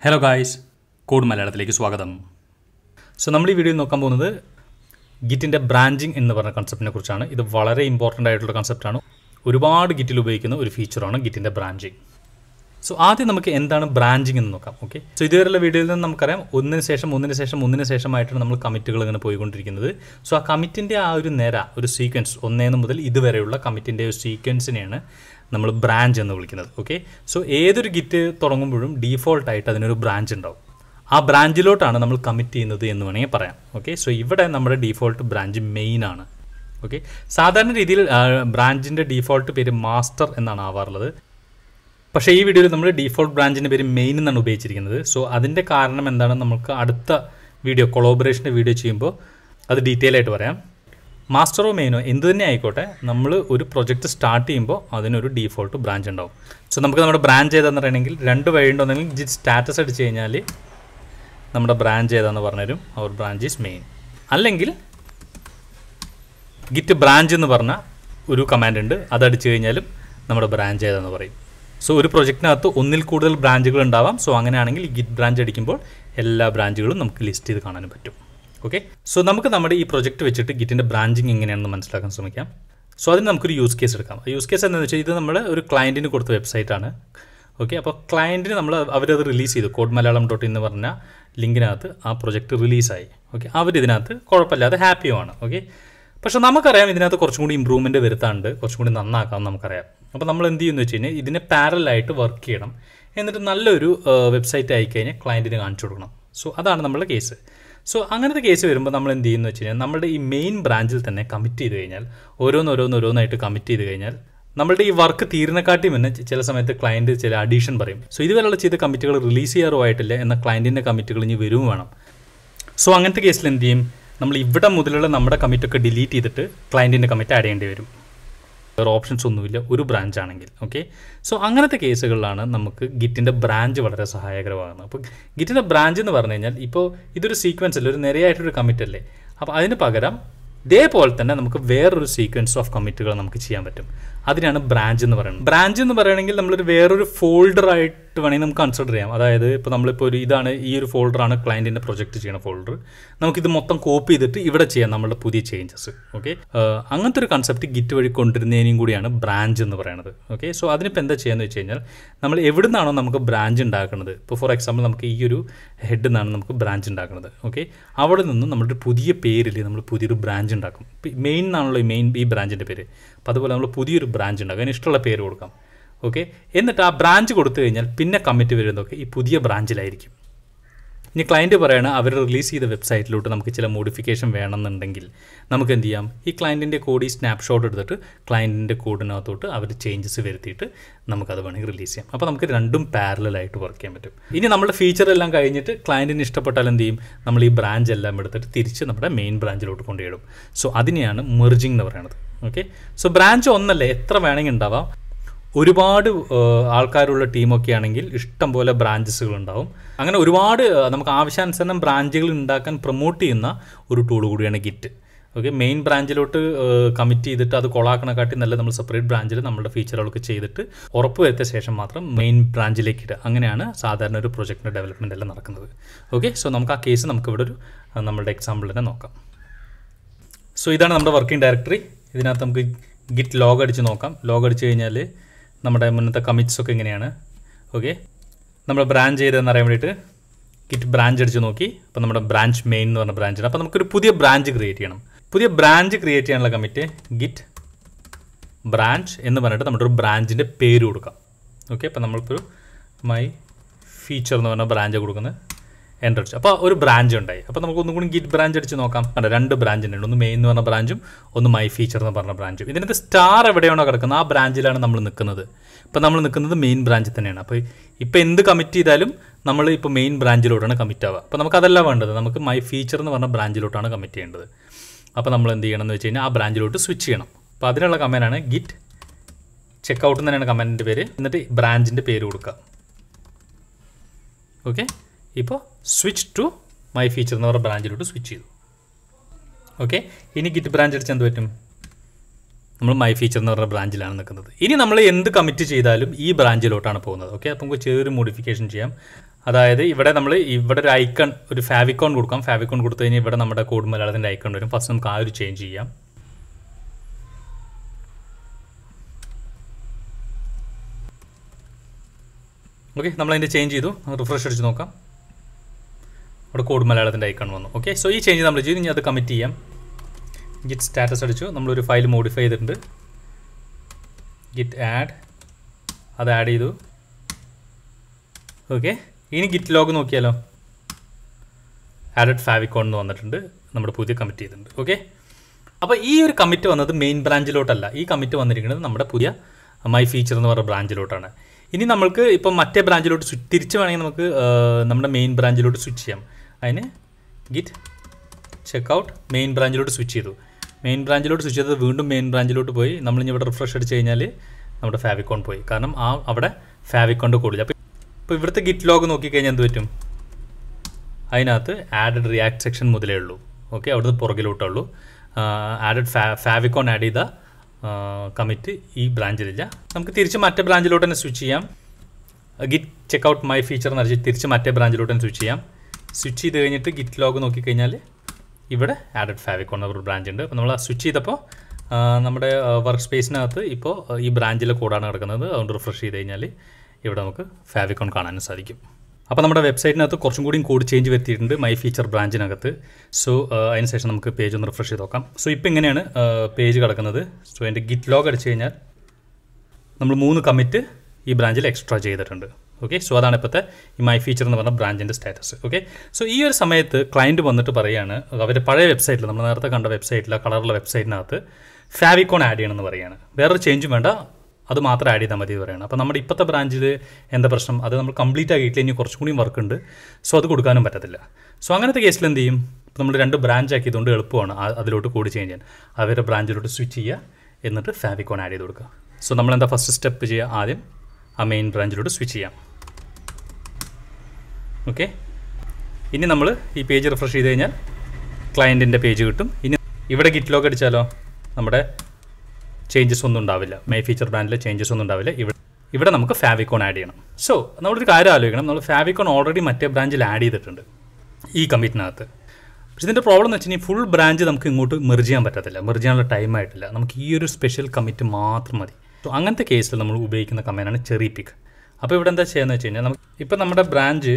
hello guys code മലയാളത്തിലേക്ക് സ്വാഗതം so നമ്മൾ ഈ വീഡിയോയിൽ നോക്കാൻ പോകുന്നത് ഗിറ്റിൻ്റെ ബ്രാഞ്ചിങ് എന്ന് പറഞ്ഞ കൺസെപ്റ്റിനെ കുറിച്ചാണ് ഇത് വളരെ ഇമ്പോർട്ടൻ്റ് ആയിട്ടുള്ള കൺസെപ്റ്റാണ് ഒരുപാട് ഗിറ്റിൽ ഉപയോഗിക്കുന്ന ഒരു ഫീച്ചറാണ് ഗിറ്റിൻ്റെ ബ്രാഞ്ചിങ് സോ ആദ്യം നമുക്ക് എന്താണ് ബ്രാഞ്ചിങ് എന്ന് നോക്കാം ഓക്കെ സോ ഇതുവരെയുള്ള വീഡിയോയിൽ നിന്ന് നമുക്കറിയാം ഒന്നിന് ശേഷം ഒന്നിന് ശേഷം ഒന്നിന് ശേഷമായിട്ടാണ് നമ്മൾ കമ്മിറ്റുകൾ ഇങ്ങനെ പോയിക്കൊണ്ടിരിക്കുന്നത് സോ ആ കമ്മിറ്റിൻ്റെ ആ ഒരു നിര ഒരു സീക്വൻസ് ഒന്നേന്ന് മുതൽ ഇതുവരെയുള്ള കമ്മിറ്റിൻ്റെ ഒരു സീക്വൻസിനെയാണ് നമ്മൾ ബ്രാഞ്ച് എന്ന് വിളിക്കുന്നത് ഓക്കെ സോ ഏതൊരു ഗിറ്റ് തുടങ്ങുമ്പോഴും ഡീഫോൾട്ടായിട്ട് അതിനൊരു ബ്രാഞ്ച് ഉണ്ടാവും ആ ബ്രാഞ്ചിലോട്ടാണ് നമ്മൾ കമ്മിറ്റ് ചെയ്യുന്നത് എന്ന് വേണമെങ്കിൽ പറയാം ഓക്കെ സോ ഇവിടെ നമ്മുടെ ഡീഫോൾട്ട് ബ്രാഞ്ച് മെയിൻ ആണ് ഓക്കെ സാധാരണ രീതിയിൽ ബ്രാഞ്ചിൻ്റെ ഡീഫോൾട്ട് പേര് മാസ്റ്റർ എന്നാണ് ആവാറുള്ളത് പക്ഷേ ഈ വീഡിയോയിൽ നമ്മൾ ഡീഫോൾട്ട് ബ്രാഞ്ചിൻ്റെ പേര് മെയിൻ എന്നാണ് ഉപയോഗിച്ചിരിക്കുന്നത് സോ അതിൻ്റെ കാരണം എന്താണെന്ന് നമുക്ക് അടുത്ത വീഡിയോ കൊളോബറേഷൻ്റെ വീഡിയോ ചെയ്യുമ്പോൾ അത് ഡീറ്റെയിൽ ആയിട്ട് പറയാം മാസ്റ്ററോ മെയിനോ എന്ത് തന്നെ ആയിക്കോട്ടെ നമ്മൾ ഒരു പ്രൊജക്റ്റ് സ്റ്റാർട്ട് ചെയ്യുമ്പോൾ അതിനൊരു ഡീഫോൾട്ട് ബ്രാഞ്ച് ഉണ്ടാവും സോ നമുക്ക് നമ്മുടെ ബ്രാഞ്ച് ഏതാന്ന് പറയണമെങ്കിൽ രണ്ട് വഴി ഉണ്ടെങ്കിൽ ജിറ്റ് സ്റ്റാറ്റസ് അടിച്ച് കഴിഞ്ഞാൽ നമ്മുടെ ബ്രാഞ്ച് ഏതാന്ന് പറഞ്ഞുതരും അവർ ബ്രാഞ്ച് ഈസ് മെയിൻ അല്ലെങ്കിൽ ഗിറ്റ് ബ്രാഞ്ച് എന്ന് പറഞ്ഞ ഒരു കമാൻഡ് ഉണ്ട് അതടിച്ചു കഴിഞ്ഞാലും നമ്മുടെ ബ്രാഞ്ച് ഏതാന്ന് പറയും സോ ഒരു പ്രൊജക്റ്റിനകത്ത് ഒന്നിൽ കൂടുതൽ ബ്രാഞ്ചുകൾ ഉണ്ടാവാം സോ അങ്ങനെയാണെങ്കിൽ ഈ ഗിറ്റ് ബ്രാഞ്ച് അടിക്കുമ്പോൾ എല്ലാ ബ്രാഞ്ചുകളും നമുക്ക് ലിസ്റ്റ് ചെയ്ത് കാണാനും പറ്റും ഓക്കെ സോ നമുക്ക് നമ്മുടെ ഈ പ്രൊജക്റ്റ് വെച്ചിട്ട് ഗിറ്റിൻ്റെ ബ്രാഞ്ചിങ് എങ്ങനെയാണെന്ന് മനസ്സിലാക്കാൻ ശ്രമിക്കാം സോ അതിന് നമുക്കൊരു യൂസ് കേസ് എടുക്കാം യൂസ് കേസ് എന്താണെന്ന് വെച്ചാൽ ഇത് നമ്മൾ ഒരു ക്ലയൻറ്റിന് കൊടുത്ത വെബ്സൈറ്റാണ് ഓക്കെ അപ്പോൾ ക്ലയൻറ്റിന് നമ്മൾ അവരത് റിലീസ് ചെയ്തു കോഡ് മലയാളം ഡോട്ട് എന്ന് പറഞ്ഞ ലിങ്കിനകത്ത് ആ പ്രൊജക്റ്റ് റിലീസായി ഓക്കെ അവരിതിനകത്ത് കുഴപ്പമില്ലാതെ ഹാപ്പിയുമാണ് ഓക്കെ പക്ഷെ നമുക്കറിയാം ഇതിനകത്ത് കുറച്ചും കൂടി ഇമ്പ്രൂവ്മെൻറ്റ് വരുത്താണ്ട് കുറച്ചും കൂടി നന്നാക്കാം നമുക്കറിയാം അപ്പോൾ നമ്മൾ എന്ത് ചെയ്യുമെന്ന് വെച്ച് കഴിഞ്ഞാൽ ഇതിനെ പാരലായിട്ട് വർക്ക് ചെയ്യണം എന്നിട്ട് നല്ലൊരു വെബ്സൈറ്റ് ആയിക്കഴിഞ്ഞാൽ ക്ലയൻറ്റിന് കാണിച്ചു കൊടുക്കണം സോ അതാണ് നമ്മുടെ കേസ് സോ അങ്ങനത്തെ കേസ് വരുമ്പോൾ നമ്മൾ എന്ത് ചെയ്യുന്നു വെച്ച് കഴിഞ്ഞാൽ നമ്മുടെ ഈ മെയിൻ ബ്രാഞ്ചിൽ തന്നെ കമ്മിറ്റ് ചെയ്ത് കഴിഞ്ഞാൽ ഓരോന്ന് ഓരോന്ന് ഓരോന്നായിട്ട് കമ്മിറ്റ് ചെയ്ത് കഴിഞ്ഞാൽ നമ്മളുടെ ഈ വർക്ക് തീരുന്നക്കാട്ടി മുന്നേ ചില സമയത്ത് ക്ലയൻറ്റ് ചില അഡീഷൻ പറയും സോ ഇതുവരെയുള്ള ചെയ്ത കമ്മിറ്റുകൾ റിലീസ് ചെയ്യാറോ ആയിട്ടില്ല എന്ന ക്ലയൻറ്റിൻ്റെ കമ്മിറ്റുകൾ ഇനി വരും വേണം സോ അങ്ങനത്തെ കേസിൽ എന്ത് ചെയ്യും നമ്മൾ ഇവിടെ മുതലുള്ള നമ്മുടെ കമ്മിറ്റൊക്കെ ഡിലീറ്റ് ചെയ്തിട്ട് ക്ലയൻറ്റിൻ്റെ കമ്മിറ്റ് ആഡ് ചെയ്യേണ്ടി വരും വേറെ ഓപ്ഷൻസ് ഒന്നുമില്ല ഒരു ബ്രാഞ്ച് ആണെങ്കിൽ ഓക്കെ സോ അങ്ങനത്തെ കേസുകളിലാണ് നമുക്ക് ഗിറ്റിൻ്റെ ബ്രാഞ്ച് വളരെ സഹായകരമാകുന്നത് അപ്പോൾ ഗിറ്റിൻ്റെ ബ്രാഞ്ച് എന്ന് പറഞ്ഞു കഴിഞ്ഞാൽ ഇപ്പോൾ ഇതൊരു സീക്വൻസ് അല്ല ഒരു നിരയായിട്ടൊരു കമ്മിറ്റ് അല്ലേ അപ്പോൾ അതിന് പകരം ഇതേപോലെ തന്നെ നമുക്ക് വേറൊരു സീക്വൻസ് ഓഫ് കമ്മിറ്റുകൾ നമുക്ക് ചെയ്യാൻ പറ്റും അതിനാണ് ബ്രാഞ്ച് എന്ന് പറയുന്നത് ബ്രാഞ്ച് എന്ന് പറയുകയാണെങ്കിൽ നമ്മളൊരു വേറൊരു ഫോൾഡർ ആയിട്ട് വേണമെങ്കിൽ നമുക്ക് കൺസിഡർ ചെയ്യാം അതായത് ഇപ്പോൾ നമ്മളിപ്പോൾ ഒരു ഇതാണ് ഈ ഒരു ഫോൾഡറാണ് ക്ലയൻറ്റിൻ്റെ പ്രൊജക്റ്റ് ചെയ്യുന്ന ഫോൾഡർ നമുക്കിത് മൊത്തം കോപ്പി ചെയ്തിട്ട് ഇവിടെ ചെയ്യാം നമ്മളുടെ പുതിയ ചേഞ്ചസ് ഓക്കെ അങ്ങനത്തെ ഒരു കൺസെപ്റ്റ് ഗിറ്റ് വഴി കൊണ്ടുവരുന്നതിനും കൂടിയാണ് ബ്രാഞ്ച് എന്ന് പറയുന്നത് ഓക്കെ സോ അതിനിപ്പോൾ എന്താ ചെയ്യാന്ന് വെച്ച് കഴിഞ്ഞാൽ നമ്മൾ എവിടെ നിന്നാണോ നമുക്ക് ബ്രാഞ്ച് ഉണ്ടാക്കുന്നത് ഇപ്പോൾ ഫോർ എക്സാമ്പിൾ നമുക്ക് ഈ ഒരു ഹെഡ് നിന്നാണ് നമുക്ക് ബ്രാഞ്ച് ഉണ്ടാക്കുന്നത് ഓക്കെ അവിടെ നിന്നും നമ്മുടെ പുതിയ പേരിൽ നമ്മൾ പുതിയൊരു ബ്രാഞ്ച് ഉണ്ടാക്കും മെയിൻ എന്നാണല്ലോ ഈ മെയിൻ ഈ ബ്രാഞ്ചിൻ്റെ പേര് അപ്പോൾ അതുപോലെ നമ്മൾ പുതിയൊരു ബ്രാഞ്ച് ഉണ്ടാക്കും അതിന് ഇഷ്ടമുള്ള പേര് കൊടുക്കാം ഓക്കെ എന്നിട്ട് ആ ബ്രാഞ്ച് കൊടുത്തു കഴിഞ്ഞാൽ പിന്നെ കമ്മിറ്റ് വരുന്നതൊക്കെ ഈ പുതിയ ബ്രാഞ്ചിലായിരിക്കും ഇനി ക്ലയൻറ്റ് പറയണ അവർ റിലീസ് ചെയ്ത വെബ്സൈറ്റിലോട്ട് നമുക്ക് ചില മോഡിഫിക്കേഷൻ വേണമെന്നുണ്ടെങ്കിൽ നമുക്ക് എന്ത് ചെയ്യാം ഈ ക്ലയൻറ്റിൻ്റെ കോഡ് ഈ സ്നാപ്ഷോട്ട് എടുത്തിട്ട് ക്ലയൻറ്റിൻ്റെ കോഡിനകത്തോട്ട് അവർ ചേഞ്ചസ് വരുത്തിയിട്ട് നമുക്കത് വേണമെങ്കിൽ റിലീസ് ചെയ്യാം അപ്പോൾ നമുക്ക് രണ്ടും പാരലായിട്ട് വർക്ക് ചെയ്യാൻ പറ്റും ഇനി നമ്മുടെ ഫീച്ചർ എല്ലാം കഴിഞ്ഞിട്ട് ക്ലയൻറ്റിന് ഇഷ്ടപ്പെട്ടാൽ എന്ത് ചെയ്യും നമ്മൾ ഈ ബ്രാഞ്ച് എല്ലാം എടുത്തിട്ട് തിരിച്ച് നമ്മുടെ മെയിൻ ബ്രാഞ്ചിലോട്ട് കൊണ്ടുപോയിടും സോ അതിനെയാണ് മെർജിങ് എന്ന് പറയുന്നത് ഓക്കെ സോ ബ്രാഞ്ച് ഒന്നല്ലേ എത്ര വേണമെങ്കിൽ ഉണ്ടാവാം ഒരുപാട് ആൾക്കാരുള്ള ടീമൊക്കെ ആണെങ്കിൽ ഇഷ്ടം പോലെ ബ്രാഞ്ചസുകൾ ഉണ്ടാവും അങ്ങനെ ഒരുപാട് നമുക്ക് ആവശ്യാനുസരണം ബ്രാഞ്ചുകൾ ഉണ്ടാക്കാൻ പ്രൊമോട്ട് ചെയ്യുന്ന ഒരു ടൂൾ കൂടിയാണ് ഗിറ്റ് ഓക്കെ മെയിൻ ബ്രാഞ്ചിലോട്ട് കമ്മിറ്റ് ചെയ്തിട്ട് അത് കൊളാക്കണക്കാട്ടി നല്ല നമ്മൾ സെപ്പറേറ്റ് ബ്രാഞ്ചിൽ നമ്മുടെ ഫീച്ചറുകളൊക്കെ ചെയ്തിട്ട് ഉറപ്പ് വരുത്തിയ ശേഷം മാത്രം മെയിൻ ബ്രാഞ്ചിലേക്ക് ഇടുക അങ്ങനെയാണ് സാധാരണ ഒരു പ്രൊജക്റ്റിൻ്റെ ഡെവലപ്മെൻ്റ് എല്ലാം നടക്കുന്നത് ഓക്കെ സോ നമുക്ക് ആ കേസ് നമുക്ക് ഇവിടെ ഒരു നമ്മളുടെ എക്സാമ്പിൾ തന്നെ നോക്കാം സോ ഇതാണ് നമ്മുടെ വർക്കിംഗ് ഡയറക്ടറി ഇതിനകത്ത് നമുക്ക് ഗിറ്റ് ലോഗ് അടിച്ച് നോക്കാം ലോഗ് അടിച്ച് കഴിഞ്ഞാൽ നമ്മുടെ മുന്നത്തെ കമ്മിറ്റ്സ് ഒക്കെ എങ്ങനെയാണ് ഓക്കെ നമ്മൾ ബ്രാഞ്ച് ചെയ്തതെന്ന് അറിയാൻ വേണ്ടിയിട്ട് ഗിറ്റ് ബ്രാഞ്ച് അടിച്ച് നോക്കി അപ്പോൾ നമ്മുടെ ബ്രാഞ്ച് മെയിൻ എന്ന് പറഞ്ഞ ബ്രാഞ്ചാണ് അപ്പോൾ നമുക്കൊരു പുതിയ ബ്രാഞ്ച് ക്രിയേറ്റ് ചെയ്യണം പുതിയ ബ്രാഞ്ച് ക്രിയേറ്റ് ചെയ്യാനുള്ള കമ്മിറ്റ് ഗിറ്റ് ബ്രാഞ്ച് എന്ന് പറഞ്ഞിട്ട് നമ്മുടെ ഒരു ബ്രാഞ്ചിൻ്റെ പേര് കൊടുക്കാം ഓക്കെ അപ്പോൾ നമ്മളിപ്പോൾ മൈ ഫീച്ചർ എന്ന് പറഞ്ഞ ബ്രാഞ്ച് കൊടുക്കുന്നത് എൻ്റർ അടിച്ചു അപ്പോൾ ഒരു ബ്രാഞ്ച് ഉണ്ടായി അപ്പോൾ നമുക്ക് ഒന്നും കൂടി ഗിറ്റ് ബ്രാഞ്ച് അടിച്ച് നോക്കാം അല്ല രണ്ട് ബ്രാഞ്ച് ഉണ്ട് ഒന്ന് മെയിൻ എന്ന് പറഞ്ഞ ബ്രാഞ്ചും ഒന്ന് മൈ ഫീച്ചർ എന്ന് പറഞ്ഞ ബ്രാഞ്ചും ഇതിനകത്ത് സ്റ്റാർ എവിടെയാണോ കിടക്കുന്നത് ആ ബ്രാഞ്ചിലാണ് നമ്മൾ നിൽക്കുന്നത് ഇപ്പോൾ നമ്മൾ നിൽക്കുന്നത് മെയിൻ ബ്രാഞ്ചിൽ തന്നെയാണ് അപ്പോൾ ഇപ്പോൾ എന്ത് കമ്മിറ്റ് ചെയ്താലും നമ്മൾ ഇപ്പോൾ മെയിൻ ബ്രാഞ്ചിലോട്ടാണ് കമ്മിറ്റ് ആവുക അപ്പോൾ നമുക്ക് അതല്ല വേണ്ടത് നമുക്ക് മൈ ഫീച്ചർ എന്ന് പറഞ്ഞ ബ്രാഞ്ചിലോട്ടാണ് കമ്മിറ്റ് ചെയ്യേണ്ടത് അപ്പോൾ നമ്മൾ എന്ത് ചെയ്യണം എന്ന് വെച്ച് കഴിഞ്ഞാൽ ആ ബ്രാഞ്ചിലോട്ട് സ്വിച്ച് ചെയ്യണം അപ്പോൾ അതിനുള്ള കമാൻഡാണ് ഗിറ്റ് ചെക്കൗട്ട് തന്നെയാണ് കമാൻഡിൻ്റെ പേര് എന്നിട്ട് ബ്രാഞ്ചിൻ്റെ പേര് കൊടുക്കുക ഓക്കെ ഇപ്പോൾ സ്വിച്ച് ടു മൈ ഫീച്ചർ എന്ന് പറഞ്ഞ ബ്രാഞ്ചിലോട്ട് സ്വിച്ച് ചെയ്തു ഓക്കെ ഇനി ഗിറ്റ് ബ്രാഞ്ച് അടിച്ചാൽ എന്ത് പറ്റും നമ്മൾ മൈ ഫീച്ചർ എന്ന് പറഞ്ഞ ബ്രാഞ്ചിലാണ് നിൽക്കുന്നത് ഇനി നമ്മൾ എന്ത് കമ്മിറ്റ് ചെയ്താലും ഈ ബ്രാഞ്ചിലോട്ടാണ് പോകുന്നത് ഓക്കെ അപ്പോൾ നമുക്ക് ചെറിയൊരു മോഡിഫിക്കേഷൻ ചെയ്യാം അതായത് ഇവിടെ നമ്മൾ ഇവിടെ ഒരു ഐക്കൺ ഒരു ഫാവിക്കോൺ കൊടുക്കാം ഫാവിക്കോൺ കൊടുത്തു കഴിഞ്ഞാൽ ഇവിടെ നമ്മുടെ കോഡ് മലയാളത്തിൻ്റെ ഐക്കൺ വരും ഫസ്റ്റ് നമുക്ക് ആ ഒരു ചേഞ്ച് ചെയ്യാം ഓക്കെ നമ്മളതിൻ്റെ ചേഞ്ച് ചെയ്തു റിഫ്രഷ് അടിച്ച് നോക്കാം അവിടെ കോഡ് മലയാളത്തിൻ്റെ ഐക്കൺ വന്നു ഓക്കെ സോ ഈ ചേഞ്ച് നമ്മൾ ചെയ്തു ഇനി അത് കമ്മിറ്റ് ചെയ്യാം ഗിറ്റ് സ്റ്റാറ്റസ് അടിച്ചു നമ്മളൊരു ഫയൽ മോഡിഫൈ ചെയ്തിട്ടുണ്ട് ഗിറ്റ് ആഡ് അത് ആഡ് ചെയ്തു ഓക്കെ ഇനി ഗിറ്റ് ലോഗ് നോക്കിയാലോ ആഡഡ് ഫാവിക്കോൺ എന്ന് വന്നിട്ടുണ്ട് നമ്മുടെ പുതിയ കമ്മിറ്റ് ചെയ്തിട്ടുണ്ട് ഓക്കെ അപ്പോൾ ഈ ഒരു കമ്മിറ്റ് വന്നത് മെയിൻ ബ്രാഞ്ചിലോട്ടല്ല ഈ കമ്മിറ്റ് വന്നിരിക്കുന്നത് നമ്മുടെ പുതിയ മൈ ഫീച്ചർ എന്ന് പറയുന്ന ബ്രാഞ്ചിലോട്ടാണ് ഇനി നമ്മൾക്ക് ഇപ്പം മറ്റേ ബ്രാഞ്ചിലോട്ട് സ്വിച്ച് തിരിച്ച് വേണമെങ്കിൽ നമുക്ക് ആ, നമ്മുടെ മെയിൻ ബ്രാഞ്ചിലോട്ട് സ്വിച്ച് ചെയ്യാം അതിന് ഗിറ്റ് ചെക്കൗട്ട് മെയിൻ ബ്രാഞ്ചിലോട്ട് സ്വിച്ച് ചെയ്തു മെയിൻ ബ്രാഞ്ചിലോട്ട് സ്വിച്ച് ചെയ്തത് വീണ്ടും മെയിൻ ബ്രാഞ്ചിലോട്ട് പോയി നമ്മൾ ഇനി ഇവിടെ റിഫ്രഷ് അടിച്ച് കഴിഞ്ഞാൽ നമ്മുടെ ഫാവിക്കോൺ പോയി കാരണം ആ അവിടെ ഫാവിക്കോണ്ട് കൂടുതൽ അപ്പോൾ ഇപ്പോൾ ഇവിടുത്തെ ഗിറ്റ് ലോഗ് നോക്കിക്കഴിഞ്ഞാൽ എന്ത് പറ്റും അതിനകത്ത് ആഡഡ് റിയാക്ട് സെക്ഷൻ മുതലേ ഉള്ളൂ ഓക്കെ അവിടുന്ന് പുറകിലോട്ടുള്ളൂ ആഡഡ് ഫാ ഫാവിക്കോൺ ആഡ് ചെയ്ത കമ്മിറ്റ് ഈ ബ്രാഞ്ചിലില്ല നമുക്ക് തിരിച്ച് മറ്റേ ബ്രാഞ്ചിലോട്ട് തന്നെ സ്വിച്ച് ചെയ്യാം ഗിറ്റ് ചെക്കൗട്ട് മൈ ഫീച്ചർ എന്ന് അടിച്ച് തിരിച്ച് മറ്റേ ബ്രാഞ്ചിലോട്ട് തന്നെ സ്വിച്ച് ചെയ്യാം സ്വിച്ച് ചെയ്ത് കഴിഞ്ഞിട്ട് ഗിറ്റ് ലോഗ് നോക്കിക്കഴിഞ്ഞാൽ ഇവിടെ ആഡഡ് ഫാവിക്കോൺ എന്ന ഒരു ബ്രാഞ്ച് ഉണ്ട് അപ്പോൾ നമ്മൾ സ്വിച്ച് ചെയ്തപ്പോൾ ആ, നമ്മുടെ വർക്ക് സ്പേസിനകത്ത് ഇപ്പോൾ ഈ ബ്രാഞ്ചിലെ കോഡാണ് കിടക്കുന്നത് അതുകൊണ്ട് റിഫ്രഷ് ചെയ്ത് കഴിഞ്ഞാൽ ഇവിടെ നമുക്ക് ഫാവിക്കോൺ കാണാനും സാധിക്കും അപ്പോൾ നമ്മുടെ വെബ്സൈറ്റിനകത്ത് കുറച്ചും കൂടി കോഡ് ചേഞ്ച് വരുത്തിയിട്ടുണ്ട് മൈ ഫീച്ചർ ബ്രാഞ്ചിനകത്ത് സോ അതിന് ശേഷം നമുക്ക് പേജ് ഒന്ന് റിഫ്രഷ് ചെയ്ത് നോക്കാം സോ ഇപ്പോൾ ഇങ്ങനെയാണ് പേജ് കിടക്കുന്നത് സോ എൻ്റെ ഗിറ്റ് ലോഗ് അടിച്ച് കഴിഞ്ഞാൽ നമ്മൾ മൂന്ന് കമ്മിറ്റ് ഈ ബ്രാഞ്ചിൽ എക്സ്ട്രാ ചെയ്തിട്ടുണ്ട് ഓക്കെ സോ അതാണ് ഇപ്പോഴത്തെ ഈ മൈ ഫീച്ചർ എന്ന് പറഞ്ഞ ബ്രാഞ്ചിൻ്റെ സ്റ്റാറ്റസ് ഓക്കെ സോ ഈ ഒരു സമയത്ത് ക്ലയൻറ്റ് വന്നിട്ട് പറയാണ് അവരുടെ പഴയ വെബ്സൈറ്റിൽ നമ്മൾ നേരത്തെ കണ്ട വെബ്സൈറ്റിൽ കളറുള്ള വെബ്സൈറ്റിനകത്ത് ഫാവിക്കോൺ ആഡ് ചെയ്യണമെന്ന് പറയാണ് വേറൊരു ചേഞ്ചും വേണ്ട അത് മാത്രം ആഡ് ചെയ്താൽ മതി എന്ന് പറയുന്നത് അപ്പോൾ നമ്മുടെ ഇപ്പോഴത്തെ ബ്രാഞ്ചിൽ എന്താ പ്രശ്നം അത് നമ്മൾ കംപ്ലീറ്റ് ആക്കിയിട്ടില്ല ഇനി കുറച്ചും കൂടി വർക്ക് ഉണ്ട് സോ അത് കൊടുക്കാനും പറ്റത്തില്ല സോ അങ്ങനത്തെ കേസിൽ എന്ത് ചെയ്യും ഇപ്പോൾ നമ്മൾ രണ്ട് ബ്രാഞ്ച് ആക്കിയതുകൊണ്ട് എളുപ്പമാണ് ആ- അതിലോട്ട് കോഡ് ചേഞ്ച് ചെയ്യാൻ അവരുടെ ബ്രാഞ്ചിലോട്ട് സ്വിച്ച് ചെയ്യുക എന്നിട്ട് ഫാവിക്കോൺ ആഡ് ചെയ്ത് കൊടുക്കുക സോ നമ്മൾ എന്താ ഫസ്റ്റ് സ്റ്റെപ്പ് ചെയ്യുക ആദ്യം ആ മെയിൻ ബ്രാഞ്ചിലോട്ട് സ്വിച്ച് ചെയ്യാം ഓക്കെ ഇനി നമ്മൾ ഈ പേജ് റിഫ്രഷ് ചെയ്ത് കഴിഞ്ഞാൽ ക്ലയൻറ്റിൻ്റെ പേജ് കിട്ടും ഇനി ഇവിടെ ഗിറ്റ് ലോഗ് അടിച്ചാലോ നമ്മുടെ ചേഞ്ചസ് ഒന്നും ഉണ്ടാവില്ല മൈ ഫീച്ചർ ബ്രാൻഡിലെ ചേഞ്ചസ് ഒന്നും ഉണ്ടാവില്ല ഇവിടെ ഇവിടെ നമുക്ക് ഫാവിക്കോൺ ആഡ് ചെയ്യണം സോ നമ്മളൊരു കാര്യം ആലോചിക്കണം നമ്മൾ ഫാവിക്കോൺ ഓൾറെഡി മറ്റേ ബ്രാഞ്ചിൽ ആഡ് ചെയ്തിട്ടുണ്ട് ഈ കമ്മിറ്റിനകത്ത് പക്ഷേ ഇതിൻ്റെ പ്രോബ്ലം എന്ന് വെച്ച് കഴിഞ്ഞാൽ ഫുൾ ബ്രാഞ്ച് നമുക്ക് ഇങ്ങോട്ട് മെർജ് ചെയ്യാൻ പറ്റത്തില്ല മെർജ് ചെയ്യാനുള്ള ടൈം ആയിട്ടില്ല നമുക്ക് ഈ ഒരു സ്പെഷ്യൽ കമ്മിറ്റ് മാത്രം മതി സോ അങ്ങനത്തെ കേസിൽ നമ്മൾ ഉപയോഗിക്കുന്ന കമ്മിറ്റാണ് ചെറി പിക്ക് അപ്പോൾ ഇവിടെ എന്താ ചെയ്യുന്നത് വെച്ച് കഴിഞ്ഞാൽ നമുക്ക് ഇപ്പം നമ്മുടെ ബ്രാഞ്ച്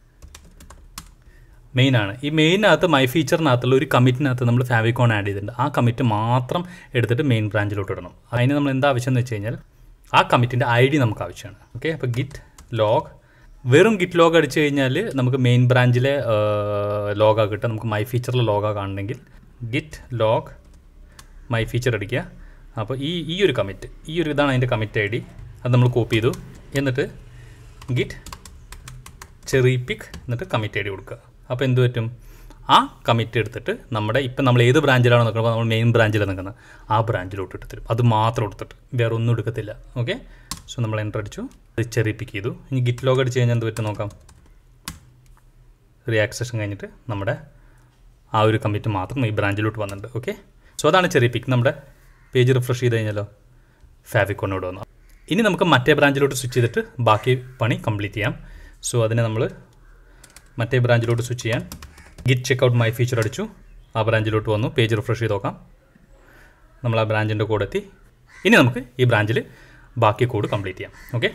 മെയിനാണ് ഈ മെയിനകത്ത് മൈ ഫീച്ചറിനകത്തുള്ള ഒരു കമ്മിറ്റിനകത്ത് നമ്മൾ ഫാവിക്കോൺ ആഡ് ചെയ്തിട്ടുണ്ട് ആ കമ്മിറ്റ് മാത്രം എടുത്തിട്ട് മെയിൻ ബ്രാഞ്ചിലോട്ട് ഇടണം അതിന് നമ്മൾ എന്താ ആവശ്യം എന്ന് വെച്ച് കഴിഞ്ഞാൽ ആ കമ്മിറ്റിൻ്റെ ഐ ഡി നമുക്ക് ആവശ്യമാണ് ഓക്കെ അപ്പോൾ ഗിറ്റ് ലോഗ് വെറും ഗിറ്റ് ലോഗ് അടിച്ചു കഴിഞ്ഞാൽ നമുക്ക് മെയിൻ ബ്രാഞ്ചിലെ ലോഗാ കിട്ടുക നമുക്ക് മൈ ഫീച്ചറിലെ ലോഗാ കാണണമെങ്കിൽ ഗിറ്റ് ലോഗ് മൈ ഫീച്ചർ അടിക്കുക അപ്പോൾ ഈ ഈ ഒരു കമ്മിറ്റ് ഈ ഒരു ഇതാണ് അതിൻ്റെ കമ്മിറ്റ് ഐ ഡി അത് നമ്മൾ കോപ്പി ചെയ്തു എന്നിട്ട് ഗിറ്റ് ചെറി പിക്ക് എന്നിട്ട് കമ്മിറ്റ് ഐ ഡി കൊടുക്കുക അപ്പോൾ എന്ത് പറ്റും ആ കമ്മിറ്റ് എടുത്തിട്ട് നമ്മുടെ ഇപ്പം നമ്മൾ ഏത് ബ്രാഞ്ചിലാണ് നിൽക്കുന്നത് നമ്മൾ മെയിൻ ബ്രാഞ്ചിലാണ് നിൽക്കുന്നത് ആ ബ്രാഞ്ചിലോട്ട് എടുത്ത് തരും അത് മാത്രം എടുത്തിട്ട് വേറെ ഒന്നും എടുക്കത്തില്ല ഓക്കെ സോ നമ്മൾ എൻ്റർ അടിച്ചു അത് ചെറി പിക്ക് ചെയ്തു ഇനി ഗിറ്റ് ലോഗ് അടിച്ച് കഴിഞ്ഞാൽ എന്ത് പറ്റും നോക്കാം റിയാക്സേഷൻ കഴിഞ്ഞിട്ട് നമ്മുടെ ആ ഒരു കമ്മിറ്റ് മാത്രം ഈ ബ്രാഞ്ചിലോട്ട് വന്നിട്ടുണ്ട് ഓക്കെ സോ അതാണ് ചെറിയ പിക്ക് നമ്മുടെ പേജ് റിഫ്രഷ് ചെയ്ത് കഴിഞ്ഞാലോ ഫാവിക്കോണോട് വന്നു ഇനി നമുക്ക് മറ്റേ ബ്രാഞ്ചിലോട്ട് സ്വിച്ച് ചെയ്തിട്ട് ബാക്കി പണി കംപ്ലീറ്റ് ചെയ്യാം സോ അതിനെ നമ്മൾ മറ്റേ ബ്രാഞ്ചിലോട്ട് സ്വിച്ച് ചെയ്യാൻ ഗിറ്റ് ചെക്കൗട്ട് മൈ ഫീച്ചർ അടിച്ചു ആ ബ്രാഞ്ചിലോട്ട് വന്നു പേജ് റിഫ്രഷ് ചെയ്ത് നോക്കാം നമ്മൾ ആ ബ്രാഞ്ചിൻ്റെ കോഡ് എത്തി ഇനി നമുക്ക് ഈ ബ്രാഞ്ചിൽ ബാക്കി കോഡ് കംപ്ലീറ്റ് ചെയ്യാം ഓക്കെ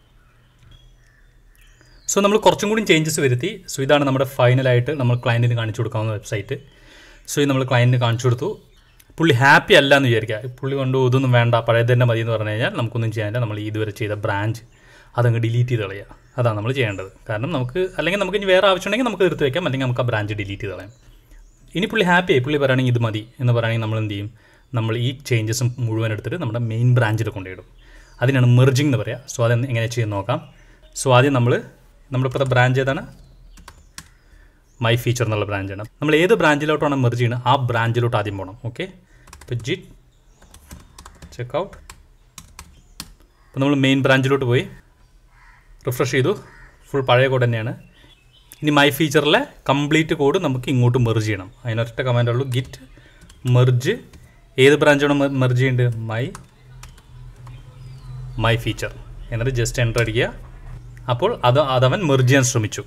സോ നമ്മൾ കുറച്ചും കൂടി ചേഞ്ചസ് വരുത്തി സോ ഇതാണ് നമ്മുടെ ഫൈനലായിട്ട് നമ്മൾ ക്ലയൻറ്റിന് കാണിച്ചു കൊടുക്കാവുന്ന വെബ്സൈറ്റ് സോ ഇത് നമ്മൾ ക്ലയൻറ്റിന് കാണിച്ചു കൊടുത്തു പുള്ളി ഹാപ്പി അല്ല എന്ന് വിചാരിക്കുക പുള്ളി കൊണ്ട് ഇതൊന്നും വേണ്ട പഴയത് തന്നെ മതി എന്ന് പറഞ്ഞു കഴിഞ്ഞാൽ നമുക്കൊന്നും ചെയ്യാനില്ല നമ്മൾ ഇതുവരെ ചെയ്ത ബ്രാഞ്ച് അതങ്ങ് ഡിലീറ്റ് ചെയ്ത് കളയുക അതാണ് നമ്മൾ ചെയ്യേണ്ടത് കാരണം നമുക്ക് അല്ലെങ്കിൽ നമുക്ക് ഇനി വേറെ ആവശ്യമുണ്ടെങ്കിൽ നമുക്ക് എടുത്ത് വെക്കാം അല്ലെങ്കിൽ നമുക്ക് ആ ബ്രാഞ്ച് ഡിലീറ്റ് ചെയ്ത് കളയാം ഇനി പുള്ളി ഹാപ്പി ആയി പുള്ളി പറയുകയാണെങ്കിൽ ഇത് മതി എന്ന് പറയുകയാണെങ്കിൽ നമ്മൾ എന്ത് ചെയ്യും നമ്മൾ ഈ ചേഞ്ചസും മുഴുവൻ എടുത്തിട്ട് നമ്മുടെ മെയിൻ ബ്രാഞ്ചിൽ കൊണ്ടിടും അതിനാണ് മെർജിങ് എന്ന് പറയുക സോ അത് എങ്ങനെ ചെയ്യുന്ന നോക്കാം സോ ആദ്യം നമ്മൾ നമ്മളിപ്പോഴത്തെ ബ്രാഞ്ച് ഏതാണ് മൈ ഫീച്ചർ എന്നുള്ള ബ്രാഞ്ചാണ് നമ്മൾ ഏത് ബ്രാഞ്ചിലോട്ടാണ് മെർജ് ചെയ്യുന്നത് ആ ബ്രാഞ്ചിലോട്ട് ആദ്യം പോകണം ഓക്കെ ഇപ്പോൾ ജിറ്റ് ചെക്കൗട്ട് അപ്പോൾ നമ്മൾ മെയിൻ ബ്രാഞ്ചിലോട്ട് പോയി റിഫ്രഷ് ചെയ്തു ഫുൾ പഴയ കോഡ് തന്നെയാണ് ഇനി മൈ ഫീച്ചറിലെ കംപ്ലീറ്റ് കോഡ് നമുക്ക് ഇങ്ങോട്ട് മെർജ് ചെയ്യണം അതിനൊറ്റ കമാൻഡ് ഉള്ളൂ ഗിറ്റ് മെർജ് ഏത് ബ്രാഞ്ചാണ് മെർജ് ചെയ്യേണ്ടത് മൈ മൈ ഫീച്ചർ എന്നിട്ട് ജസ്റ്റ് എൻ്റർ അടിക്കുക അപ്പോൾ അത് അതവൻ മെർജ് ചെയ്യാൻ ശ്രമിച്ചു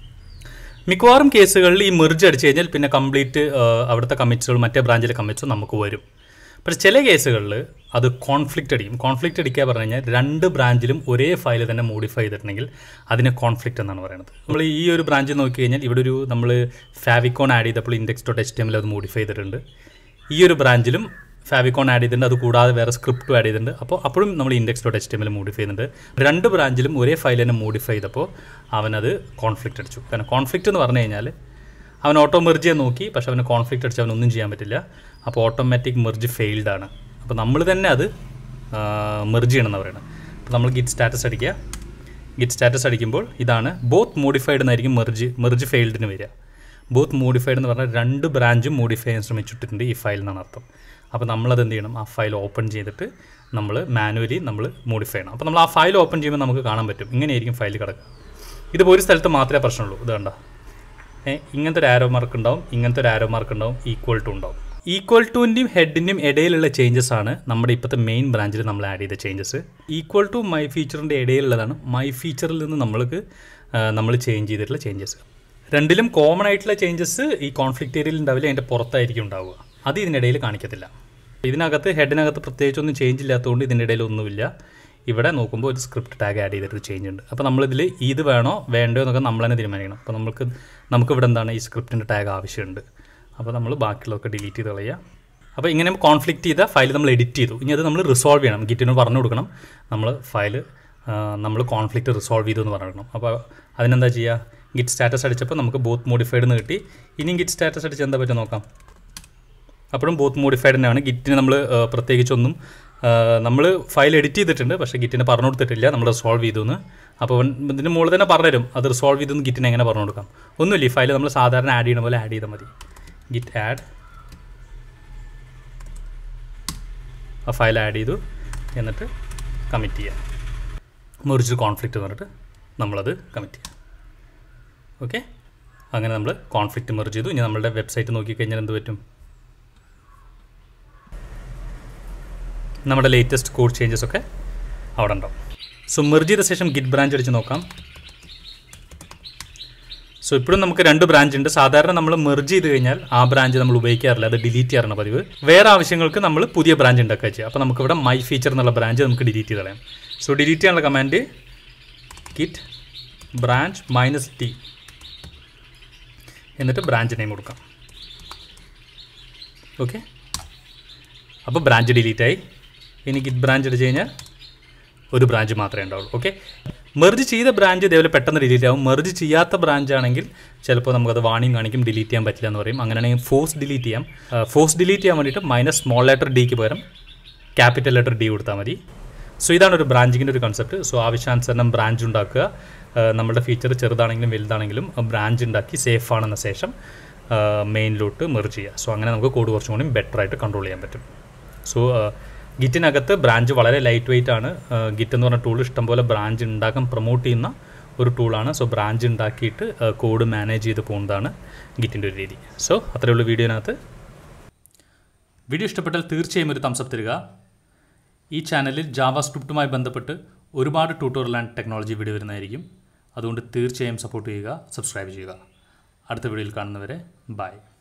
മിക്കവാറും കേസുകളിൽ ഈ മെർജ് അടിച്ചു കഴിഞ്ഞാൽ പിന്നെ കംപ്ലീറ്റ് അവിടുത്തെ കമ്മിറ്റ്സുകൾ മറ്റേ ബ്രാഞ്ചിലെ കമ്മിറ്റ്സും നമുക്ക് വരും പക്ഷേ ചില കേസുകളിൽ അത് കോൺഫ്ലിക്റ്റ് അടിക്കും കോൺഫ്ലിക്റ്റ് അടിക്കുക പറഞ്ഞു കഴിഞ്ഞാൽ രണ്ട് ബ്രാഞ്ചിലും ഒരേ ഫയൽ തന്നെ മോഡിഫൈ ചെയ്തിട്ടുണ്ടെങ്കിൽ അതിനെ കോൺഫ്ലിക്റ്റ് എന്നാണ് പറയുന്നത് നമ്മൾ ഈ ഒരു ബ്രാഞ്ച് നോക്കി കഴിഞ്ഞാൽ ഇവിടെ ഒരു നമ്മൾ ഫാവിക്കോൺ ആഡ് ചെയ്തപ്പോൾ ഇൻഡെക്സ് ഡോട്ട് എച്ച് ടി എമ്മിൽ അത് മോഡിഫൈ ചെയ്തിട്ടുണ്ട് ഈ ഒരു ബ്രാഞ്ചിലും ഫാവിക്കോൺ ആഡ് ചെയ്തിട്ടുണ്ട് അത് കൂടാതെ വേറെ സ്ക്രിപ്റ്റും ആഡ് ചെയ്തിട്ടുണ്ട് അപ്പോൾ അപ്പോഴും നമ്മൾ ഇൻഡെക്സ് ഡോട്ട് എച്ച് ടി എമ്മിൽ മോഡിഫൈ ചെയ്യുന്നുണ്ട് രണ്ട് ബ്രാഞ്ചിലും ഒരേ ഫയൽ തന്നെ മോഡിഫൈ ചെയ്തപ്പോൾ അവനത് കോൺഫ്ലിക്റ്റ് അടിച്ചു കാരണം കോൺഫ്ലിക്റ്റ് എന്ന് പറഞ്ഞു കഴിഞ്ഞാൽ അവൻ ഓട്ടോ മെർജ് ചെയ്യാൻ നോക്കി പക്ഷെ അവന് കോൺഫ്ലിക്റ്റ് അടിച്ച് അവനൊന്നും ചെയ്യാൻ പറ്റില്ല അപ്പോൾ ഓട്ടോമാറ്റിക് മെർജ് ഫെയിൽഡ് ആണ് അപ്പോൾ നമ്മൾ തന്നെ അത് മെർജ് ചെയ്യണമെന്ന് പറയുന്നത് അപ്പോൾ നമ്മൾ ഗിറ്റ് സ്റ്റാറ്റസ് അടിക്കുക ഗിറ്റ് സ്റ്റാറ്റസ് അടിക്കുമ്പോൾ ഇതാണ് ബോത്ത് മോഡിഫൈഡ് എന്നായിരിക്കും മെർജ് മെർജ് ഫെയിൽഡിന് വരിക ബോത്ത് മോഡിഫൈഡ് എന്ന് പറഞ്ഞാൽ രണ്ട് ബ്രാഞ്ചും മോഡിഫൈ ചെയ്യാൻ ശ്രമിച്ചിട്ടുണ്ട് ഈ ഫയൽ എന്നാണ് അർത്ഥം അപ്പോൾ നമ്മളത് എന്ത് ചെയ്യണം ആ ഫയൽ ഓപ്പൺ ചെയ്തിട്ട് നമ്മൾ മാനുവലി നമ്മൾ മോഡിഫൈ ചെയ്യണം അപ്പോൾ നമ്മൾ ആ ഫയൽ ഓപ്പൺ ചെയ്യുമ്പോൾ നമുക്ക് കാണാൻ പറ്റും ഇങ്ങനെയായിരിക്കും ഫയൽ കിടക്കുക ഇതിപ്പോൾ ഒരു സ്ഥലത്ത് മാത്രമേ പ്രശ്നമുള്ളൂ ഇത് കണ്ട ഏ, ഇങ്ങനത്തെ ഒരു ആരോ മാർക്ക് ഉണ്ടാവും ഇങ്ങനത്തെ ഒരു ആരോ മാർക്ക് ഉണ്ടാവും ഈക്വൽ ടു ഉണ്ടാവും ഈക്വൽ ടുവിൻ്റെയും ഹെഡിൻ്റെയും ഇടയിലുള്ള ചേഞ്ചസ് ആണ് നമ്മുടെ ഇപ്പോഴത്തെ മെയിൻ ബ്രാഞ്ചിൽ നമ്മൾ ആഡ് ചെയ്ത ചേഞ്ചസ് ഈക്വൽ ടു മൈ ഫീച്ചറിൻ്റെ ഇടയിലുള്ളതാണ് മൈ ഫീച്ചറിൽ നിന്ന് നമ്മൾക്ക് നമ്മൾ ചേഞ്ച് ചെയ്തിട്ടുള്ള ചേഞ്ചസ് രണ്ടിലും കോമൺ ആയിട്ടുള്ള ചേഞ്ചസ് ഈ കോൺഫ്ലിക്റ്റ് ഏരിയയിൽ ഉണ്ടാവില്ല അതിൻ്റെ പുറത്തായിരിക്കും ഉണ്ടാവുക അത് ഇതിനിടയിൽ കാണിക്കത്തില്ല ഇതിനകത്ത് ഹെഡിനകത്ത് പ്രത്യേകിച്ചൊന്നും ചേഞ്ച് ഇല്ലാത്തതുകൊണ്ട് ഇതിൻ്റെ ഇടയിൽ ഒന്നുമില്ല ഇവിടെ നോക്കുമ്പോൾ ഒരു സ്ക്രിപ്റ്റ് ടാഗ് ആഡ് ചെയ്തിട്ട് ചേഞ്ച് ഉണ്ട് അപ്പോൾ നമ്മളിതിൽ ഇത് വേണോ വേണ്ടോ എന്നൊക്കെ നമ്മൾ തന്നെ തീരുമാനിക്കണം അപ്പോൾ നമുക്ക് നമുക്ക് ഇവിടെ എന്താണ് ഈ സ്ക്രിപ്റ്റിൻ്റെ ടാഗ് ആവശ്യമുണ്ട് അപ്പോൾ നമ്മൾ ബാക്കിയുള്ളതൊക്കെ ഡിലീറ്റ് ചെയ്ത് കളയുക അപ്പോൾ ഇങ്ങനെ കോൺഫ്ലിക്റ്റ് ചെയ്ത ഫയൽ നമ്മൾ എഡിറ്റ് ചെയ്തു ഇനി അത് നമ്മൾ റിസോൾവ് ചെയ്യണം ഗിറ്റിനോട് പറഞ്ഞു കൊടുക്കണം നമ്മൾ ഫയൽ നമ്മൾ കോൺഫ്ലിക്റ്റ് റിസോൾവ് ചെയ്തു എന്ന് പറയണം അപ്പോൾ അതിനെന്താ ചെയ്യുക ഗിറ്റ് സ്റ്റാറ്റസ് അടിച്ചപ്പോൾ നമുക്ക് ബോത്ത് മോഡിഫൈഡ് എന്ന് കിട്ടി ഇനിയും ഗിറ്റ് സ്റ്റാറ്റസ് അടിച്ച് എന്താ പറ്റും നോക്കാം അപ്പോഴും ബോത്ത് മോഡിഫൈഡ് തന്നെയാണ് ഗിറ്റിന് നമ്മൾ പ്രത്യേകിച്ചൊന്നും നമ്മൾ ഫയൽ എഡിറ്റ് ചെയ്തിട്ടുണ്ട് പക്ഷേ ഗിറ്റിന് പറഞ്ഞു കൊടുത്തിട്ടില്ല നമ്മൾ റിസോൾവ് ചെയ്തു എന്ന് അപ്പോൾ അവൻ ഇതിന് മുകളിൽ തന്നെ പറഞ്ഞുതരും അത് റിസോൾവ് ചെയ്തു എന്ന് ഗിറ്റിന് എങ്ങനെ പറഞ്ഞു കൊടുക്കാം ഒന്നുമില്ല ഈ ഫയൽ നമ്മൾ സാധാരണ ആഡ് ചെയ്യണ പോലെ ആഡ് ചെയ്താൽ മതി ഗിറ്റ് ആഡ് ആ ഫയൽ ആഡ് ചെയ്തു എന്നിട്ട് കമ്മിറ്റ് ചെയ്യുക മെറിച്ച് കോൺഫ്ലിക്റ്റ് എന്ന് പറഞ്ഞിട്ട് നമ്മളത് കമ്മിറ്റ് ചെയ്യുക ഓക്കെ അങ്ങനെ നമ്മൾ കോൺഫ്ലിക്റ്റ് മെർജ് ചെയ്തു ഇനി നമ്മളുടെ വെബ്സൈറ്റ് നോക്കിക്കഴിഞ്ഞാൽ എന്ത് പറ്റും നമ്മുടെ ലേറ്റസ്റ്റ് കോഡ് ചേഞ്ചസ് ഒക്കെ അവിടെ ഉണ്ടാവും സോ മെർജ് ചെയ്ത ശേഷം ഗിറ്റ് ബ്രാഞ്ച് അടിച്ച് നോക്കാം സോ ഇപ്പോഴും നമുക്ക് രണ്ട് ബ്രാഞ്ച് ഉണ്ട് സാധാരണ നമ്മൾ മെർജ് ചെയ്ത് കഴിഞ്ഞാൽ ആ ബ്രാഞ്ച് നമ്മൾ ഉപയോഗിക്കാറില്ല അത് ഡിലീറ്റ് ചെയ്യാറാണ് പതിവ് വേറെ ആവശ്യങ്ങൾക്ക് നമ്മൾ പുതിയ ബ്രാഞ്ച് ഉണ്ടാക്കുക ചെയ്യുക അപ്പോൾ നമുക്ക് ഇവിടെ മൈ ഫീച്ചർ എന്നുള്ള ബ്രാഞ്ച് നമുക്ക് ഡിലീറ്റ് ചെയ്ത് കളയാം സോ ഡിലീറ്റ് ചെയ്യാനുള്ള command git branch minus T എന്നിട്ട് ബ്രാഞ്ച് നെയിം കൊടുക്കാം ഓക്കെ അപ്പോൾ ബ്രാഞ്ച് ഡിലീറ്റ് ആയി ഇനി ഗിറ്റ് ബ്രാഞ്ച് അടിച്ച് കഴിഞ്ഞാൽ ഒരു ബ്രാഞ്ച് മാത്രമേ ഉണ്ടാവുള്ളൂ ഓക്കെ മെർജ് ചെയ്ത ബ്രാഞ്ച് ഇതേപോലെ പെട്ടെന്ന് ഡിലീറ്റ് ആവും മെർജ് ചെയ്യാത്ത ബ്രാഞ്ച് ആണെങ്കിൽ ചിലപ്പോൾ നമുക്കത് വാണിംഗ് കാണിക്കും ഡിലീറ്റ് ചെയ്യാൻ പറ്റില്ല എന്ന് പറയും അങ്ങനെയാണെങ്കിൽ ഫോഴ്സ് ഡിലീറ്റ് ചെയ്യാം ഫോഴ്സ് ഡിലീറ്റ് ചെയ്യാൻ വേണ്ടിയിട്ട് മൈനസ് സ്മോൾ ലെറ്റർ ഡിക്ക് പകരം ക്യാപിറ്റൽ ലെറ്റർ ഡി കൊടുത്താൽ മതി സോ ഇതാണ് ഒരു ബ്രാഞ്ചിങ്ങിൻ്റെ ഒരു കൺസെപ്റ്റ് സോ ആവശ്യാനുസരണം ബ്രാഞ്ച് ഉണ്ടാക്കുക ആ, നമ്മുടെ ഫീച്ചർ ചെറുതാണെങ്കിലും വലുതാണെങ്കിലും ബ്രാഞ്ച് ഉണ്ടാക്കി സേഫ് ആണെന്ന ശേഷം മെയിനിലോട്ട് മെർജ് ചെയ്യുക സോ അങ്ങനെ നമുക്ക് കോഡ് കുറച്ചും കൂടി ബെറ്റർ ആയിട്ട് കൺട്രോൾ ചെയ്യാൻ പറ്റും സോ ഗിറ്റിനകത്ത് ബ്രാഞ്ച് വളരെ ലൈറ്റ് വെയിറ്റ് ആണ് ഗിറ്റ് എന്ന് പറഞ്ഞ ടൂൾ ഇഷ്ടംപോലെ ബ്രാഞ്ച് ഉണ്ടാക്കാൻ പ്രൊമോട്ട് ചെയ്യുന്ന ഒരു ടൂളാണ് സോ ബ്രാഞ്ച് ഉണ്ടാക്കിയിട്ട് കോഡ് മാനേജ് ചെയ്ത് പോകുന്നതാണ് ഗിറ്റിൻ്റെ ഒരു രീതി സോ അത്രയുള്ള വീഡിയോനകത്ത് വീഡിയോ ഇഷ്ടപ്പെട്ടാൽ തീർച്ചയായും ഒരു തംസപ്പ് തരിക ഈ ചാനലിൽ ജാവ സ്ക്രിപ്റ്റുമായി ബന്ധപ്പെട്ട് ഒരുപാട് ട്യൂട്ടോറിയൽ ആൻഡ് ടെക്നോളജി വീഡിയോ വരുന്നതായിരിക്കും അതുകൊണ്ട് തീർച്ചയായും സപ്പോർട്ട് ചെയ്യുക സബ്സ്ക്രൈബ് ചെയ്യുക അടുത്ത വീഡിയോയിൽ കാണുന്നവരെ ബൈ